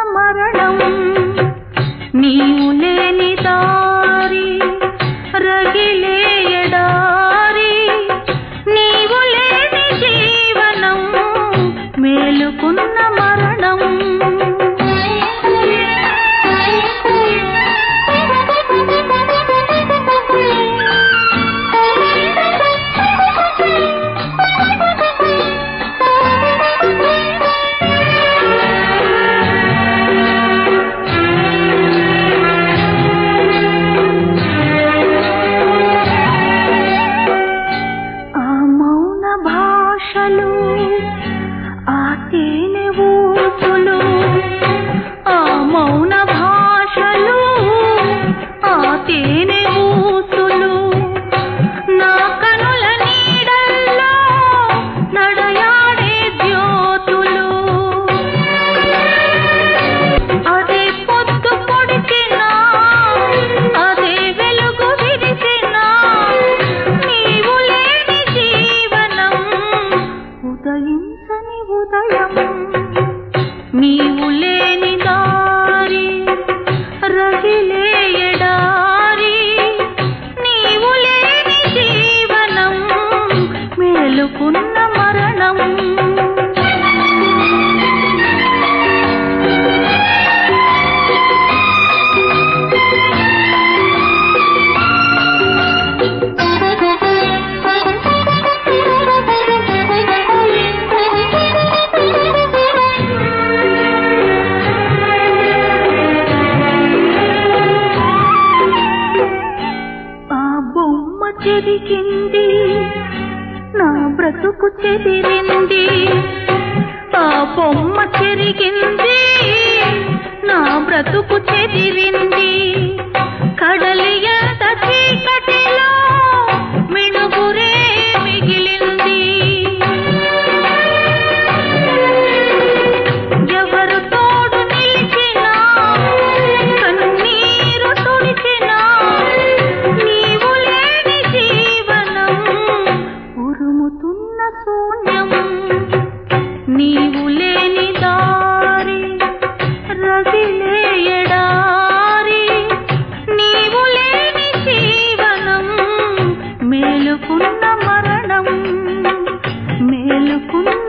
మరణం నీవు లేని దారి రగిలే ఎడారి నీవు లేని జీవనం మేలుకున్న మరణం ఆ మౌన భాషలు ఆ తేనె ఊసులు ఆ మౌన భాషలు ఆ తేనె ఊసులు నా కనుల నీడల్లో నడయాడే జ్యోతులు అదే పొద్దు పొడిచినా అదే వెలుగు విరిసినా నీవు లేని జీవనం ఉదయించని ఉదయం నీవు లేని దారి రగిలే ఎడారి నీవు లేని జీవనం మేలుకున్న మరణం ఆ బొమ్మ చెరిగింది నా బ్రతుకు చెదిరింది ఆ బొమ్మ చెరిగింది నా బ్రతుకు చెదిరింది కడలి ఎంత చీకటిలో మిణుగురే మిగిలింది ఎవరు తోడు నిలిచినా కన్నీరు తుడిచినా నీవు లేని జీవనం ఉరుముతున్న శూన్యం నీవు లేని దారి రగిలే ఎడారి నీవు లేని జీవనం మేలుకున్న మరణం మేలుకున్న